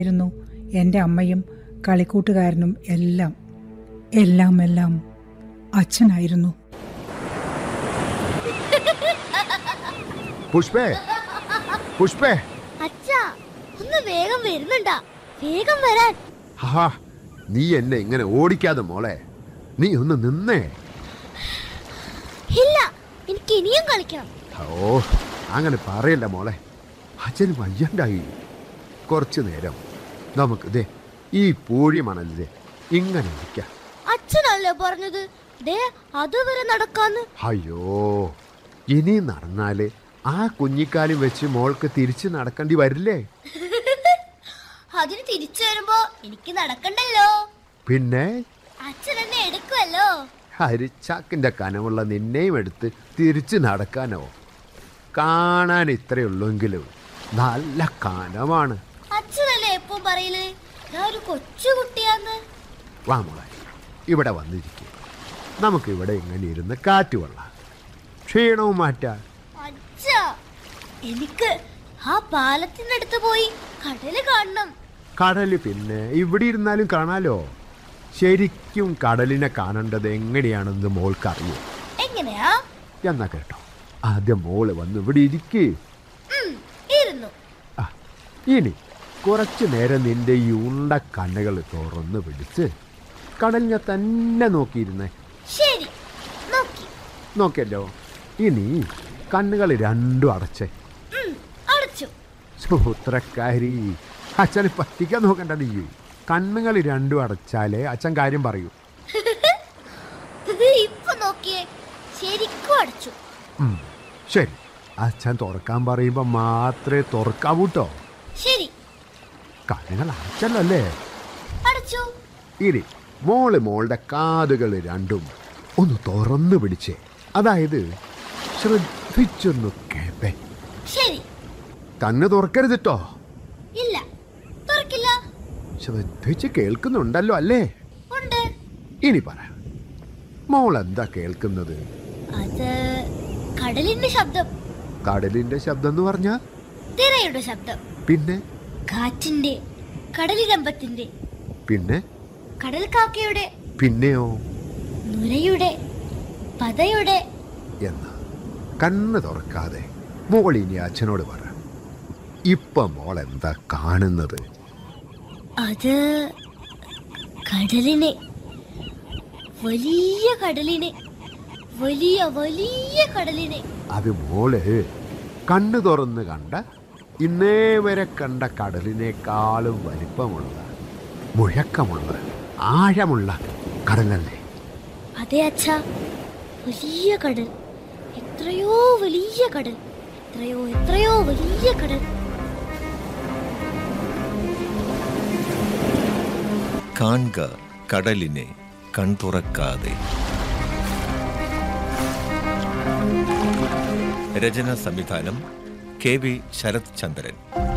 ആയിരുന്നു എൻ്റെ അമ്മയും കളിക്കൂട്ടുകാരനും എല്ലാം എല്ലാം എല്ലാം അച്ഛനായിരുന്നു പുഷ്പേ പുഷ്പേ അച്ഛാ ഒന്ന് വേഗം വരുന്നുണ്ടാ വേഗം വരാൻ ഹാ നീ എന്നെ ഇങ്ങനെ ഓടിക്കാതെ മോളെ നീ ഒന്ന് നിന്നേ ഇല്ല എനിക്ക് ഇനിയും കളിക്കണം ഓ അങ്ങനെ പറയല്ല മോളെ അച്ഛന് വയ്യണ്ടായി കുറച്ചു നേരം നമുക്ക് ദേ ഈ പൂഴി മണലിലെ ഇങ്ങനെ ഇരിക്കാം അച്ഛനല്ലേ പറഞ്ഞത് ദേ അതുവരെ നടക്കാന്ന് അയ്യോ ഇനി നടന്നാല് ആ കുഞ്ഞിക്കാലും വെച്ച് മോൾക്ക് തിരിച്ച് നടക്കേണ്ടി വരില്ലേ അതിന് തിരിച്ചു വരുമ്പോ എനിക്ക് നടക്കണ്ടല്ലോ പിന്നെ അച്ഛൻ എന്നെ എടുക്കുമല്ലോ ഹരിച്ചാക്കിന്റെ കനമുള്ള നിന്നെയും എടുത്ത് തിരിച്ച് നടക്കാനോ കാണാൻ ഇത്രയേ ഉള്ളൂങ്കിലും നല്ല കനമാണ് അച്ഛനല്ലേ എപ്പോ പറയല് ഞാൻ ഒരു കൊച്ചു കുട്ടിയാന്ന് വാ മോളെ ഇവിടെ വന്നിരിക്കും നമുക്കിവിടെ ഇങ്ങനെ ഇരുന്ന് കാറ്റ് കൊള്ളാം ക്ഷീണവും മാറ്റാം അച്ഛാ എനിക്ക് ആ പാലത്തിനടുത്ത് പോയി കടല് കാണണം കടല് പിന്നെ ഇവിടെ ഇരുന്നാലും കാണാലോ ശരിക്കും കടലിനെ കാണേണ്ടത് എങ്ങനെയാണെന്ന് മോൾക്കറിയോ എങ്ങനെയാ എന്നാ കേട്ടോ ആദ്യം മോള് വന്ന് ഇവിടെ ഇരിക്കേ ഉം, ഇരുന്നു ആ, ഇനി കുറച്ചു നേരം നിന്റെ ഈ ഉണ്ട കണ്ണുകൾ തുറന്ന് പിടിച്ച് കടലിനെ തന്നെ നോക്കിയിരുന്നേ ശരി നോക്കി നോക്കിയല്ലോ ഇനി കണ്ണുകൾ രണ്ടും അടച്ചേ ഉം, അടച്ചു സൂത്രക്കാരി അച്ഛനെ പറ്റിക്കാൻ നോക്കണ്ട നീ കണ്ണുകൾ രണ്ടും അടച്ചാലേ അച്ഛൻ കാര്യം പറയൂ ഇപ്പൊ നോക്കിയേ ശരിക്കും അടച്ചു ഉം, ശരി അച്ഛൻ തുറക്കാൻ പറയുമ്പോൾ മാത്രമേ തുറക്കാവൂ കേട്ടോ ശരി കണ്ണുകൾ അടച്ചല്ലോ അല്ലേ അടച്ചു ഇനി മോള് മോളുടെ കാതുകൾ രണ്ടും ഒന്ന് തുറന്നു പിടിച്ചേ അതായത് ശ്രദ്ധിച്ചൊന്ന് കേപ്പേ ശരി കണ്ണ് തുറക്കരുത് കേട്ടോ ഇല്ല തുറക്കില്ല ശ്രദ്ധിച്ച് കേൾക്കുന്നുണ്ടല്ലോ അല്ലേ ഉണ്ട് ഇനി പറ മോൾ എന്താ കേൾക്കുന്നത് അത് കടലിന്റെ ശബ്ദം കടലിന്റെ ശബ്ദം എന്ന് പറഞ്ഞാ തിരയുടെ ശബ്ദം പിന്നെ കാറ്റിന്റെ കടലിരമ്പത്തിന്റെ പിന്നെ കടൽ കാക്കയുടെ പിന്നെയോ നുരയുടെ പതയുടെ എന്ന് കണ്ണ് തുറക്കാതെ മോൾ ഇനി അച്ഛനോട് പറ ഇപ്പൊ മോൾ എന്താ കാണുന്നത് അത് കടലിനെ വലിയ കടലിനെ വലിയ വലിയ കടലിനെ അത് മോള് കണ്ണു തുറന്ന് കണ്ട ഇന്നേ വരെ കണ്ട കടലിനേക്കാളും വലിപ്പമുള്ള മുഴക്കമുള്ള ആഴമുള്ള കടലല്ലേ അതെ അച്ഛാ വലിയ കടൽ എത്രയോ വലിയ കടൽ എത്രയോ എത്രയോ വലിയ കടൽ കാൺക കടലിനെ കൺതുറക്കാതെ രചന സംവിധാനം കെ വി ശരത് ചന്ദ്രൻ